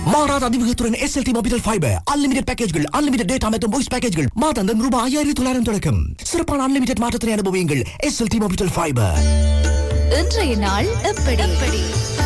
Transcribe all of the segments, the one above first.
மாறாத அதிவேகத்துடன் SLT mobile fibre unlimited பேக்கேஜ்கள் அன்லிமிடெட் டேட்டா மற்றும் வாய்ஸ் பேக்கேஜ்கள் மாதாந்தம் ரூபாய் ஐயாயிரத்தி தொள்ளாயிரம் தொடக்கம் சிறப்பான அன்லிமிடெட் மாற்றத்தினை அனுபவியுங்கள் எஸ்எல்டி மொபைல் ஃபைபர் இன்றைய நாள் எப்படி எப்படி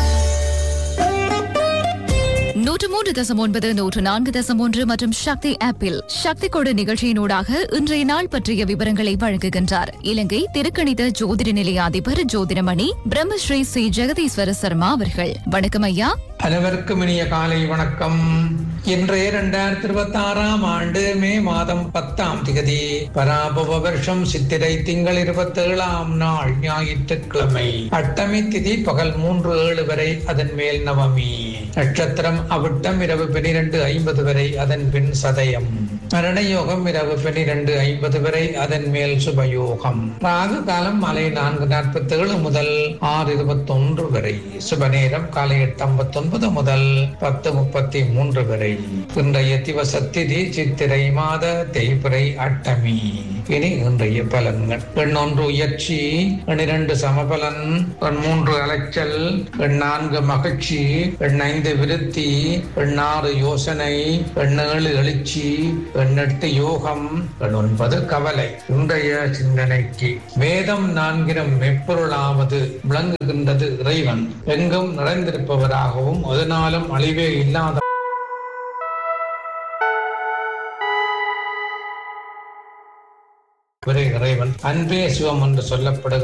நூற்று மூன்று தசம் ஒன்பது நூற்று நான்கு தசம் ஒன்று மற்றும் சக்தி ஆப்பில் சக்தி கொடு நிகழ்ச்சியினூடாக இன்றைய நாள் பற்றிய விவரங்களை வழங்குகின்றார் இலங்கை திருக்கணித ஜோதிட நிலைய அதிபர் ஜோதிடமணி பிரம்மஸ்ரீ சி ஜெகதீஸ்வர சர்மா அவர்கள் வணக்கம் ஐயா அனைவருக்கும் இனிய காலை வணக்கம் இன்றைய இரண்டாயிரத்தி இருபத்தி ஆறாம் ஆண்டு மே மாதம் பத்தாம் திகதி பராபவ வருஷம் சித்திரை திங்கள் இருபத்தி ஏழாம் நாள் ஞாயிற்றுக்கிழமை அட்டமி திதி பகல் மூன்று ஏழு வரை அதன் மேல் நவமி நட்சத்திரம் அவிட்டம் இரவு பனிரெண்டு ஐம்பது வரை அதன் பின் சதயம் மரண யோகம் இரவு பனிரெண்டு ஐம்பது வரை அதன் மேல் சுபயோகம் ராகு காலம் மாலை நான்கு நாற்பத்தி ஏழு முதல் ஆறு இருபத்தி ஒன்று வரை சுப நேரம் காலை எட்டு ஐம்பத்தி ஒன்பது முதல் பத்து முப்பத்தி மூன்று வரை இன்றைய திவச திதி சித்திரை மாத தேய்பிறை அட்டமி இனி இன்றைய பலன்கள் பெண் ஒன்று உயர்ச்சி பன்னிரண்டு சமபலன் பெண் மூன்று அலைச்சல் பெண் நான்கு மகிழ்ச்சி பெண் ஐந்து விருத்தி பெண் ஆறு யோசனை பெண் ஏழு எழுச்சி பெண் எட்டு யோகம் பெண் ஒன்பது கவலை இன்றைய சிந்தனைக்கு வேதம் நான்கிறம் மெப்பொருளாவது விளங்குகின்றது இறைவன் எங்கும் நிறைந்திருப்பவராகவும் அதனாலும் அழிவே இல்லாத இறைவன் அன்பே சிவம் என்று சொல்லப்படுகிறது